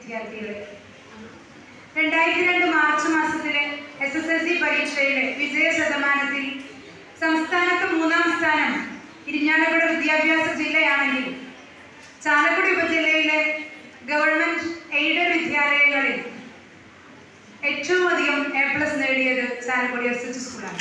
വിദ്യാർത്ഥികളെ രണ്ടായിരത്തി രണ്ട് മാർച്ച് മാസത്തിലെ എസ് എസ് എൽ സി പരീക്ഷയിലെ വിജയ ശതമാനത്തിൽ സംസ്ഥാനത്ത് മൂന്നാം സ്ഥാനം ഇരിഞ്ഞാലക്കുട വിദ്യാഭ്യാസ ജില്ലയാണെങ്കിൽ ചാലക്കുടി ഉപജില്ലയിലെ ഗവൺമെന്റ് എയ്ഡഡ് വിദ്യാലയങ്ങളിൽ ഏറ്റവും അധികം എ പ്ലസ് നേടിയത് ചാലക്കുടി എസ് എച്ച് സ്കൂളാണ്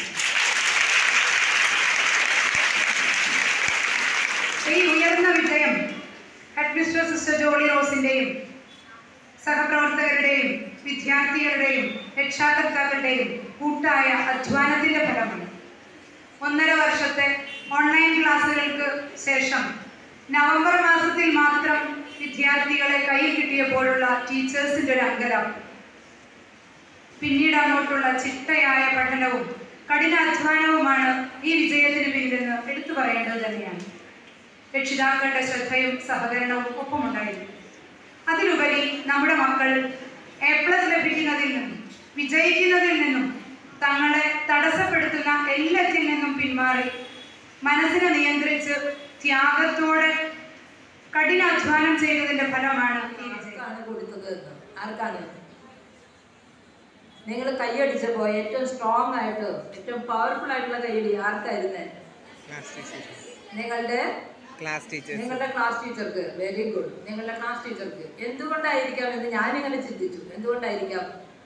ഈ ഉയർന്ന വിജയം ഹെഡ്മിസ്റ്റർ സിസ്റ്റർ ജോളി റോസിന്റെയും സഹപ്രവർത്തകരുടെയും വിദ്യാർത്ഥികളുടെയും രക്ഷാകർത്താക്കളുടെയും കൂട്ടായ അധ്വാനത്തിന്റെ ഫലമാണ് ഒന്നര വർഷത്തെ ഓൺലൈൻ ക്ലാസ്സുകൾക്ക് ശേഷം നവംബർ മാസത്തിൽ മാത്രം വിദ്യാർത്ഥികളെ കയ്യിൽ കിട്ടിയപ്പോഴുള്ള ടീച്ചേഴ്സിന്റെ ഒരു അങ്കലം പിന്നീട് അങ്ങോട്ടുള്ള ചിട്ടയായ പഠനവും കഠിനാധ്വാനവുമാണ് ഈ വിജയത്തിന് പിന്നിലെന്ന് എടുത്തു പറയേണ്ടത് തന്നെയാണ് രക്ഷിതാക്കളുടെ ശ്രദ്ധയും സഹകരണവും ഒപ്പമുണ്ടായിരുന്നു അതിലുപരി നമ്മുടെ മക്കൾ എ പ്ലസ് ലഭിക്കുന്നതിൽ നിന്നും വിജയിക്കുന്നതിൽ നിന്നും തങ്ങളെ തടസ്സപ്പെടുത്തുന്ന എല്ലാത്തിൽ നിന്നും പിന്മാറി മനസ്സിനെ നിയന്ത്രിച്ച് ത്യാഗത്തോടെ കഠിനാധ്വാനം ചെയ്തതിന്റെ ഫലമാണ് ഈ വിജയം ആർക്കാണ് കൊടുത്തത് എന്ന് ആർക്കാണ് നിങ്ങൾ കൈയടിച്ചപ്പോ ഏറ്റവും സ്ട്രോങ് ആയിട്ട് ഏറ്റവും പവർഫുൾ ആയിട്ടുള്ള കൈയടി ആർക്കായിരുന്നേ ക്ലാസ് ടീച്ചേഴ്സ് നിങ്ങളുടെ ക്ലാസ് ടീച്ചേഴ്സ് നിങ്ങളുടെ ക്ലാസ് ടീച്ചർക്ക് വെരി ഗുഡ് നിങ്ങളുടെ ക്ലാസ് ടീച്ചർക്ക് എന്തുകൊണ്ടായിരിക്കാം എന്ന് ഞാനിങ്ങനെ ചിന്തിച്ചു എന്തുകൊണ്ടായിരിക്കാം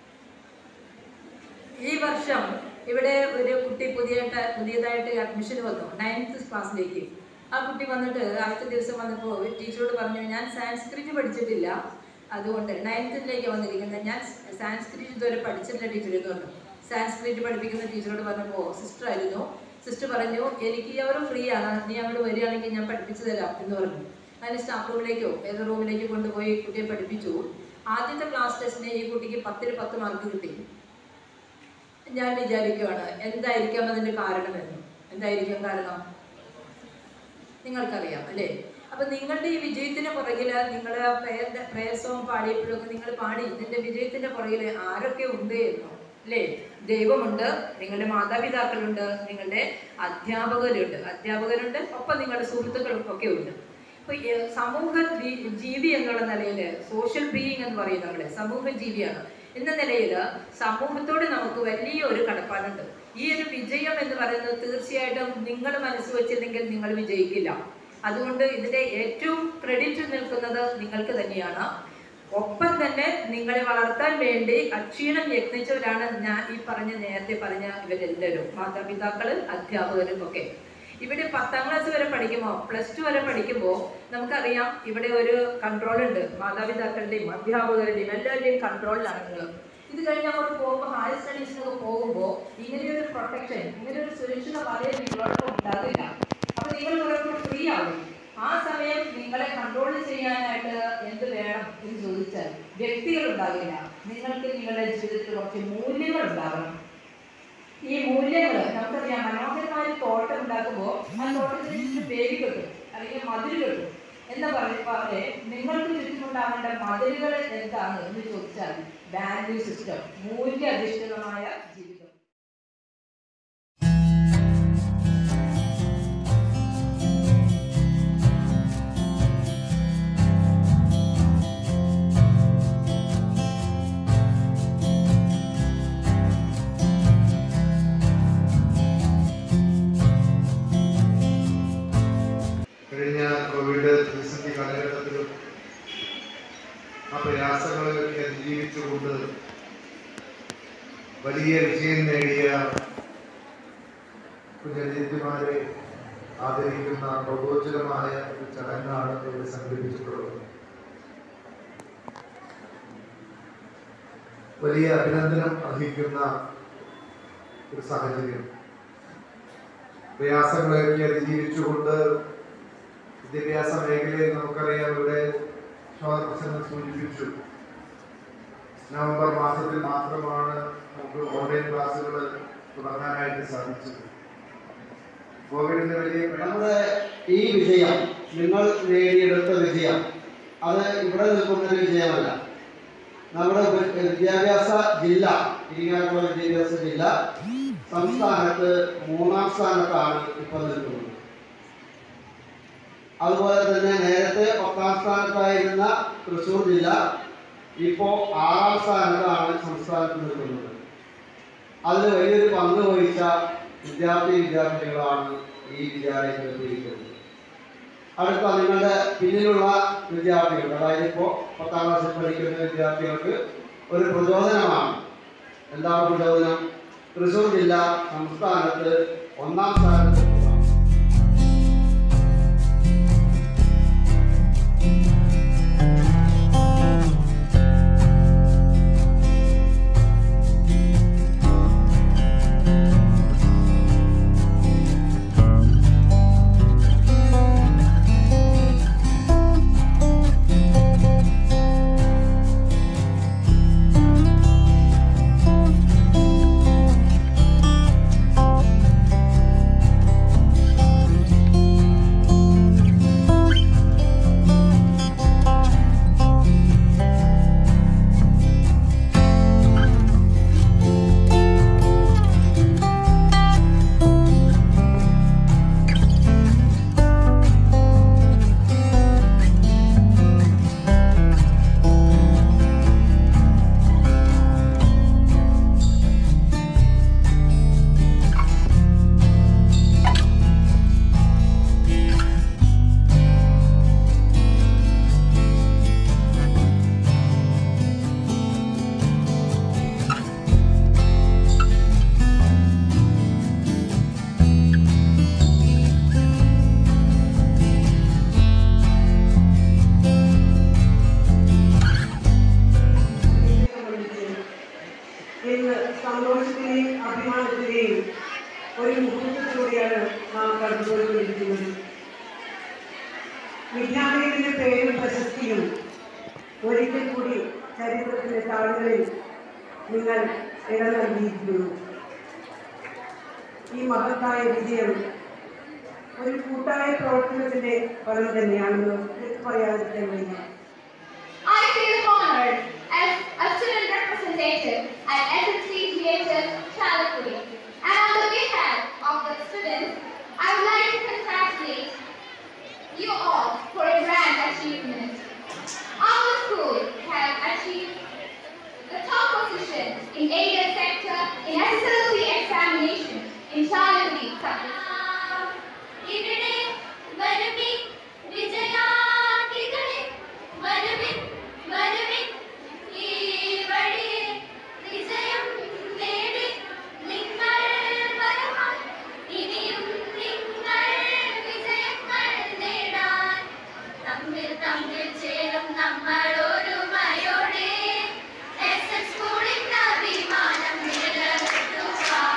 ഈ വർഷം ഇവിടെ ഒരു കുട്ടി പുതിയതായിട്ട് പുതിയതായിട്ട് അഡ്മിഷൻ വന്നു നയൻത്ത് ക്ലാസ്സിലേക്ക് ആ കുട്ടി വന്നിട്ട് ആദ്യത്തെ ദിവസം വന്നപ്പോൾ ടീച്ചറോട് പറഞ്ഞു ഞാൻ സാൻസ്ക്രിറ്റ് പഠിച്ചിട്ടില്ല അതുകൊണ്ട് നയൻത്തിലേക്ക് വന്നിരിക്കുന്നത് ഞാൻ സാൻസ്ക്രിറ്റ് ഇതുവരെ പഠിച്ചിട്ടില്ല ടീച്ചർ എന്ന് പറഞ്ഞു സാൻസ്ക്രിറ്റ് പഠിപ്പിക്കുന്ന ടീച്ചറോട് പറഞ്ഞപ്പോൾ സിസ്റ്റർ ആയിരുന്നു സിസ്റ്റർ പറഞ്ഞു എനിക്ക് അവർ ഫ്രീ ആണ് നീ അങ്ങോട്ട് വരികയാണെങ്കിൽ ഞാൻ പഠിപ്പിച്ചു തരാം എന്ന് പറഞ്ഞു അതിന് സ്റ്റാഫ് റൂമിലേക്കോ ഏത് റൂമിലേക്ക് കൊണ്ടുപോയി കുട്ടിയെ പഠിപ്പിച്ചു ആദ്യത്തെ ക്ലാസ് ടെസ്റ്റിന് ഈ കുട്ടിക്ക് പത്തിന് പത്ത് മാർക്ക് കിട്ടി ഞാൻ വിചാരിക്കുവാണ് എന്തായിരിക്കാം അതിന്റെ കാരണമെന്ന് എന്തായിരിക്കും കാരണം നിങ്ങൾക്കറിയാം അല്ലേ അപ്പൊ നിങ്ങളുടെ ഈ വിജയത്തിന് പുറകില് നിങ്ങൾ പ്രേയർ പ്രേയർ സോങ് പാടിയപ്പോഴൊക്കെ നിങ്ങൾ പാടി ഇതിന്റെ വിജയത്തിന്റെ പുറകില് ആരൊക്കെ ഉണ്ട് എന്നോ അല്ലേ ദൈവമുണ്ട് നിങ്ങളുടെ മാതാപിതാക്കളുണ്ട് നിങ്ങളുടെ അധ്യാപകരുണ്ട് അധ്യാപകരുണ്ട് ഒപ്പം നിങ്ങളുടെ സുഹൃത്തുക്കളും ഒക്കെ ഉണ്ട് അപ്പൊ ഈ സമൂഹ ജീ- ജീവി എന്നുള്ള നിലയിൽ സോഷ്യൽ ബീയിങ് എന്ന് പറയും നമ്മള് സമൂഹ ജീവിയാണ് എന്ന നിലയിൽ സമൂഹത്തോട് നമുക്ക് വലിയ ഒരു കടപ്പാടുണ്ട് ഈ ഒരു വിജയം എന്ന് പറയുന്നത് തീർച്ചയായിട്ടും നിങ്ങൾ മനസ്സ് വെച്ചില്ലെങ്കിൽ നിങ്ങൾ വിജയിക്കില്ല അതുകൊണ്ട് ഇതിന്റെ ഏറ്റവും ക്രെഡിറ്റ് നിൽക്കുന്നത് നിങ്ങൾക്ക് തന്നെയാണ് ഒപ്പം തന്നെ നിങ്ങളെ വളർത്താൻ വേണ്ടി അക്ഷീണം യത്നിച്ചവരാണ് ഞാൻ ഈ പറഞ്ഞ നേരത്തെ പറഞ്ഞ ഇവരെല്ലാവരും മാതാപിതാക്കള് അധ്യാപകരും ഒക്കെ ഇവിടെ പത്താം ക്ലാസ് വരെ പഠിക്കുമ്പോൾ പ്ലസ് ടു വരെ പഠിക്കുമ്പോൾ നമുക്കറിയാം ഇവിടെ ഒരു കൺട്രോൾ ഉണ്ട് മാതാപിതാക്കളുടെയും അധ്യാപകരുടെയും എല്ലാവരുടെയും കൺട്രോളിലാണ് നിങ്ങൾ ഇത് കഴിഞ്ഞ് അങ്ങോട്ട് പോകുമ്പോൾ ഹയർ സ്റ്റഡീസിനൊക്കെ പോകുമ്പോൾ ഇങ്ങനെയൊരു പ്രൊട്ടക്ഷൻ ഇങ്ങനെയൊരു സുരക്ഷിത വലയം നിങ്ങളോടൊപ്പം ഉണ്ടാകില്ല അപ്പൊ നിങ്ങൾ കുറച്ചുകൂടി ഫ്രീ ആവും ആ സമയം നിങ്ങളെ കൺട്രോൾ ചെയ്യാനായിട്ട് എന്ത് വേണം എന്ന് ചോദിച്ചാൽ വ്യക്തികൾ ഉണ്ടാകില്ല നിങ്ങൾക്ക് നിങ്ങളുടെ ജീവിതത്തിൽ കുറച്ച് മൂല്യങ്ങൾ ഉണ്ടാകണം ഈ മൂല്യങ്ങൾ നമുക്കറിയാം മനോഹരമായ ഒരു തോട്ടം ഉണ്ടാക്കുമ്പോൾ ആ തോട്ടത്തിന് ചുറ്റും വേലി കെട്ടും അല്ലെങ്കിൽ മതിൽ കെട്ടും എന്ന് പറയുമ്പോൾ നിങ്ങൾക്ക് ചുറ്റുമുണ്ടാകേണ്ട മതിലുകൾ എന്താണ് എന്ന് ചോദിച്ചാൽ വാല്യൂ സിസ്റ്റം മൂല്യാധിഷ്ഠിതമായ ജീവിതം കഴിഞ്ഞ കോവിഡ് പ്രതിസന്ധി കാലഘട്ടത്തിലും ആ പ്രയാസങ്ങളൊക്കെ അതിജീവിച്ചുകൊണ്ട് വലിയ വിജയം നേടിയ കുഞ്ഞനിയത്തിമാരെ ആദരിക്കുന്ന പ്രബോധനമായ ഒരു ചടങ്ങാണ് ഇവിടെ സംഘടിപ്പിച്ചിട്ടുള്ളത് വലിയ അഭിനന്ദനം അർഹിക്കുന്ന ഒരു സാഹചര്യം പ്രയാസങ്ങളെയൊക്കെ അതിജീവിച്ചുകൊണ്ട് വിദ്യാഭ്യാസ മേഖലയിൽ നമുക്കറിയാം ഇവിടെ ശോധപ്രസംഗം സൂചിപ്പിച്ചു നവംബർ മാസത്തിൽ മാത്രമാണ് നമുക്ക് ഓൺലൈൻ ക്ലാസ്സുകൾ തുടങ്ങാനായിട്ട് സാധിച്ചത് കോവിഡിന്റെ വലിയ പ്രയാസം നമ്മുടെ ഈ വിജയം നിങ്ങൾ നേടിയെടുത്ത വിജയം അത് ഇവിടെ നിൽക്കുന്ന ഒരു വിജയമല്ല നമ്മുടെ വി- വിദ്യാഭ്യാസ ജില്ല ഇരിങ്ങാലക്കുട വിദ്യാഭ്യാസ ജില്ല സംസ്ഥാനത്ത് മൂന്നാം സ്ഥാനത്താണ് ഇപ്പോൾ നിൽക്കുന്നത് അതുപോലെ തന്നെ നേരത്തെ പത്താം സ്ഥാനത്തായിരുന്ന തൃശ്ശൂർ ജില്ല ഇപ്പോൾ ആറാം സ്ഥാനത്താണ് സംസ്ഥാനത്ത് നിൽക്കുന്നത് അതിൽ വലിയൊരു പങ്ക് വഹിച്ച വിദ്യാർത്ഥി വിദ്യാർത്ഥികളാണ് ഈ വിദ്യാലയത്തിൽ എത്തിയിരിക്കുന്നത് അടുത്ത നിങ്ങളുടെ പിന്നിലുള്ള വിദ്യാർത്ഥികൾ അതായത് ഇപ്പോൾ പത്താം ക്ലാസ്സിൽ പഠിക്കുന്ന വിദ്യാർത്ഥികൾക്ക് ഒരു പ്രചോദനമാണ് എന്താണ് പ്രചോദനം തൃശ്ശൂർ ജില്ല സംസ്ഥാനത്ത് ഒന്നാം സ്ഥാനത്ത് എത്തുക. ഇന്ന് സന്തോഷത്തിന്റെയും അഭിമാനത്തിന്റെയും ഒരു മുഹൂർത്തത്തിലൂടെയാണ് നാം കടന്നുപോയിക്കൊണ്ടിരിക്കുന്നത് വിദ്യാലയത്തിന്റെ പേരും പ്രശസ്തിയും ഒരിക്കൽ കൂടി ചരിത്രത്തിന്റെ താളുകളിൽ നിങ്ങൾ ഇടം നൽകിയിരിക്കുന്നു ഈ മഹത്തായ വിജയം ഒരു കൂട്ടായ പ്രവർത്തനത്തിന്റെ ഫലം തന്നെയാണെന്ന് എടുത്തു പറയാതിരിക്കാൻ വയ്യ I feel honored as a student representative at SSC GHS Chalakuri. And on the behalf of the students, I would like to congratulate you all for a grand achievement. Our school has achieved the top position in aided sector in SSLC examination in Chalakuri subject. ഇവിടെ വരുവിൻ വിജയാർത്ഥികളെ വരുവിൻ വരുവിൻ ഈ വഴിയെ വിജയം നേടി നിങ്ങൾ വരവാൻ ഇനിയും നിങ്ങൾ വിജയങ്ങൾ നേടാൻ തമ്മിൽ തമ്മിൽ ചേരും നമ്മൾ ഒരുമയോടെ എസ് എസ് സ്കൂളിന് അഭിമാനം നിലനിർത്തുവാൻ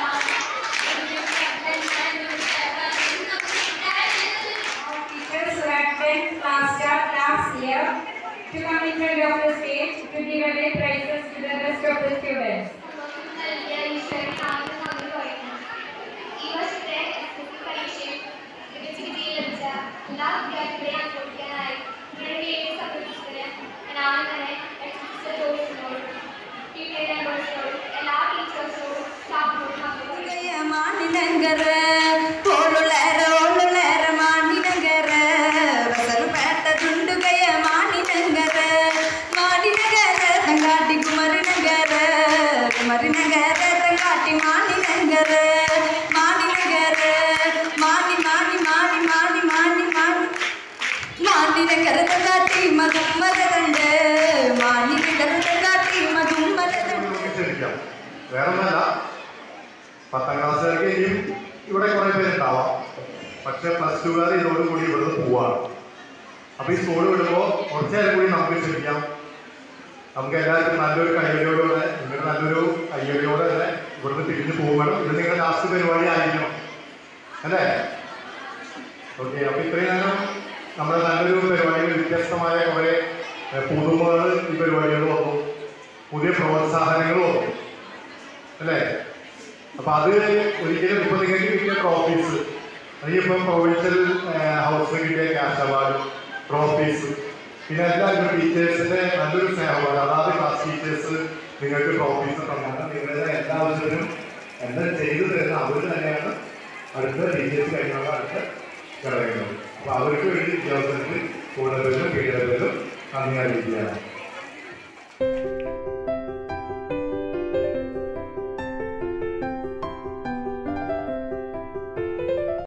teachers who had 10th class start last year to come in front of the stage to give away prizes to the rest of the students. ഈ വർഷത്തെ എസ് എസ് പരീക്ഷയിൽ മികച്ച വിജയം ലഭിച്ച എല്ലാ വിദ്യാർത്ഥികളെയും ആഘോഷിക്കാനായി നിങ്ങളുടെ പേര് സംഘടിപ്പിച്ചതിന് ഞാൻ ആദ്യം തന്നെ എക്സിസ്റ്റർ ജോലിസിനോടും പി ടി എ മെമ്പേഴ്സിനോടും എല്ലാ ടീച്ചേഴ്സിനോടും സ്റ്റാഫിനോടും നന്ദി മാണിനങ്കര പോളുളേര ഓളുളേര മാണിനങ്കര വസറുപേട്ട ದುಂಡುಗಯ ಮಾಣಿನಂಗರ ಮಾಣಿನಗರ ತಂಗಾಟಿ ಕುಮರಿನಗರ ಕುಮರಿನಗರ ತಂಗಾಟಿ ಮಾಣಿನಂಗರ ಮಾಣಿನಗರ ಮಾಣಿ ಮಾಣಿ ಮಾಣಿ ಮಾಣಿ ಮಾಣಿ ಮಾಣಿ മാനിനകര തങ്കാട്ടി മധുമരതണ്ട് മാനിനകര തങ്കാട്ടി മധുമരതണ്ട് നമുക്ക് ക്ഷണിക്കാം വേറെ ഒന്നല്ല പത്താം ക്ലാസ്സുകാർക്ക് ഇനിയും ഇവിടെ കുറെ പേരുണ്ടാവാം പക്ഷെ പ്ലസ് ടുകാർ ഇതോടുകൂടി ഇവിടുന്ന് പോവാണ് അപ്പൊ ഈ സ്കൂൾ വിടുമ്പോൾ കുറച്ച് നേരം കൂടി നമുക്ക് ക്ഷണിക്കാം നമുക്ക് എല്ലാവർക്കും നല്ലൊരു കയ്യടിയോടെ നിങ്ങളുടെ നല്ലൊരു കയ്യടിയോടെ തന്നെ ഇവിടുന്ന് തിരിഞ്ഞു പോകണം ഇത് നിങ്ങളുടെ ലാസ്റ്റ് പരിപാടി ആയിരിക്കണം അല്ലേ ഓക്കെ അപ്പൊ ഇത്രയും നേരം നമ്മുടെ നല്ലൊരു പരിപാടികൾ വ്യത്യസ്തമായ കുറെ ഏഹ്, പുതുമകൾ ഈ പരിപാടികൾ വന്നു പുതിയ പ്രോത്സാഹനങ്ങൾ വന്നു അല്ലേ അപ്പൊ അത് ഒരിക്കലും ഇപ്പൊ നിങ്ങൾക്ക് കിട്ടിയ ട്രോഫീസ് അതിപ്പം പ്രൊവിൻഷ്യൽ ഹൗസ് കിട്ടിയ ക്യാഷ് അവാർഡ് ട്രോഫീസ് പിന്നെ എല്ലാവരും ടീച്ചേഴ്സിന്റെ നല്ലൊരു സ്നേഹമാണ് അതാത് ക്ലാസ് ടീച്ചേഴ്സ് നിങ്ങൾക്ക് ട്രോഫീസ് തന്നാണ് നിങ്ങളുടെ എല്ലാവരും എന്താ ചെയ്തു തരുന്ന അവർ തന്നെയാണ് അടുത്ത ടീച്ചേഴ്സ് കഴിഞ്ഞുള്ള അടുത്ത ഘടകങ്ങൾ അപ്പൊ അവർക്ക് വേണ്ടി ഉദ്യോഗസ്ഥർക്ക് കൂടുതലും പീഡനത്തിലും നന്ദി അറിയിക്കുകയാണ്